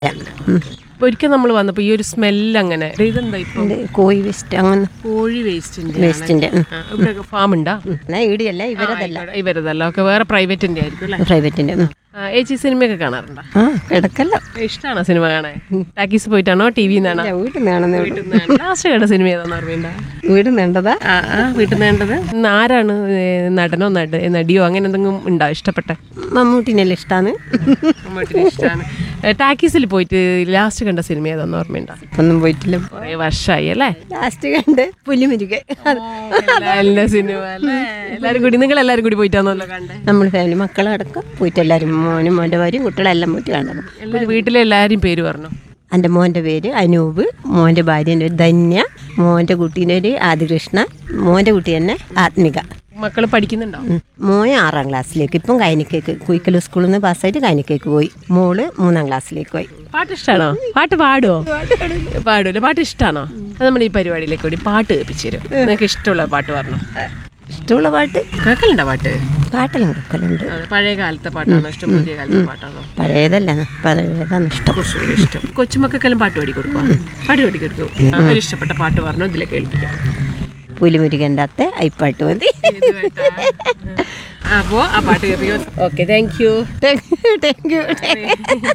ഒരിക്കൽ നമ്മൾ വന്നപ്പോ ഈ ഒരു സ്മെല്ല് അങ്ങനെ ഇതെന്താ ഇപ്പൊ ഇത് കോഴി വേസ്റ്റ് അങ്ങനെ കോഴി വേസ്റ്റിന്റെ വേസ്റ്റിന്റെ ഉം. ഇവിടെ ഫാം ഉണ്ടാ എന്നാ ഈടിയല്ല ഇവരതല്ല ഇവരതല്ല ഒക്കെ വേറെ പ്രൈവറ്റിന്റെ ആയിരിക്കും അല്ലേ പ്രൈവറ്റിന്റെ ഉം. ആ, ചേച്ചി സിനിമയൊക്കെ കാണാറുണ്ടോ ആ കിടക്കല്ല ഇഷ്ടമാണോ സിനിമ കാണാൻ ടാക്കീസ് പോയിട്ടാണോ ടി വി നിന്നാണോ വീട്ടിൽ നിന്നാണെന്ന് വീട്ടിൽ നിന്നാണ് ലാസ്റ്റ് കണ്ട സിനിമ ഏതാന്ന് ഓർമ്മയുണ്ടോ വീട് നിന്നതാ ആ ആ വീട്ടിൽ നിന്ന് കണ്ടത് ഇന്ന് ആരാണ് ഏ, നടനോ നട നടിയോ അങ്ങനെ എന്തെങ്കിലും ഉണ്ടോ ഇഷ്ടപ്പെട്ട മമ്മൂട്ടിനെല്ലാം ഇഷ്ടമാണ് ഇഷ്ടമാണ് ടാക്കീസിൽ പോയിട്ട് ലാസ്റ്റ് കണ്ട സിനിമ ഏതാന്ന് ഓർമ്മയുണ്ടോ ഒന്നും പോയിട്ടില്ല കുറേ വർഷമായി അല്ലേ ലാസ്റ്റ് കണ്ട് പുലിമുരുക നല്ല സിനിമ അല്ലേ എല്ലാരും കൂടി നിങ്ങൾ എല്ലാരും കൂടി പോയിട്ടാണല്ലോ കണ്ടേ നമ്മൾ ഫാമിലി മക്കളടക്കം പോയിട്ട് എല്ലാവരും മോനും മോൻ്റെ ഭാര്യയും കുട്ടികളെല്ലാം പോയിട്ട് കാണണം എല്ലാരും വീട്ടിലെ എല്ലാരും പേര് പറഞ്ഞു എൻ്റെ മോൻ്റെ പേര് അനൂപ് മോൻ്റെ ഭാര്യൻ്റെ പേര് ധന്യ മോൻ്റെ കുട്ടീൻ്റെ പേര് ആദികൃഷ്ണ മോൻ്റെ കുട്ടി തന്നെ ആത്മിക മക്കൾ പഠിക്കുന്നുണ്ടോ ഉം. മോൻ ആറാം ക്ലാസ്സിലേക്ക് ഇപ്പം കൈനിക്കേക്ക് കുയിക്കൽ സ്കൂളിൽ നിന്ന് പാസ്സായിട്ട് കൈനിക്കേക്ക് പോയി മോള് മൂന്നാം ക്ലാസ്സിലേക്ക് പോയി പാട്ട് ഇഷ്ടമാണോ പാട്ട് പാടുവോ പാടൂല്ലേ പാട്ട് ഇഷ്ടമാണോ അത് നമ്മൾ ഈ പരിപാടിയിലേക്ക് കൂടി പാട്ട് കേൾപ്പിച്ചു തരും നിങ്ങൾക്ക് ഇഷ്ടമുള്ള പാട്ട് പറഞ്ഞു ഇഷ്ടമുള്ള പാട്ട് കേൾക്കലുണ്ടോ പാട്ട് പാട്ടെല്ലാം കേൾക്കലുണ്ട് അത് പഴയ കാലത്തെ പാട്ടാണോ ഇഷ്ടം പുതിയ കാലത്തെ പാട്ടാണോ പഴയതല്ല പഴയതാണ് ഇഷ്ടം കുറച്ചുകൂടി ഇഷ്ടം കൊച്ചുമക്കെല്ലാം പാട്ട് പാടി കൊടുക്കുക പാട്ട് പാടി കൊടുക്കും ആ, ഒരു ഇഷ്ടപ്പെട്ട പാട്ട് പറഞ്ഞു ഇതിലെ കേൾപ്പിക്കാം പുലിമുരുകൻ്റെ അത്തെ അയിപ്പാട്ട് മതി അപ്പോ ആ പാട്ട് കേൾപ്പിക്കും okay thank you thank you thank U